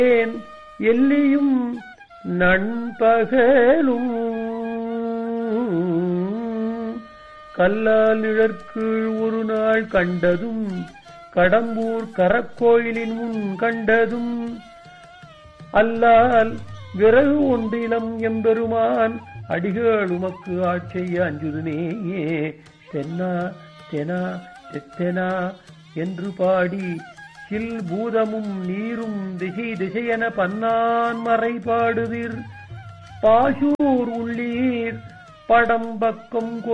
ஏன் எல்லியும் நண்பகலும் கல்லால் இழற்கீழ் ஒரு நாள் கண்டதும் கடம்பூர் கரக்கோயிலின் முன் கண்டதும் அல்லால் விறகு ஒன்றிலம் எம்பெருமான் அடிகள் உமக்கு ஆட்செய்ய அஞ்சுதுனேயே தென்னா தெனா தெத்தெனா என்று பாடி சில் பூதமும் நீரும் திசை திசையென பன்னான் மறை பாடுதிர் பாசூர் உள்ளீர் படம் பக்கம்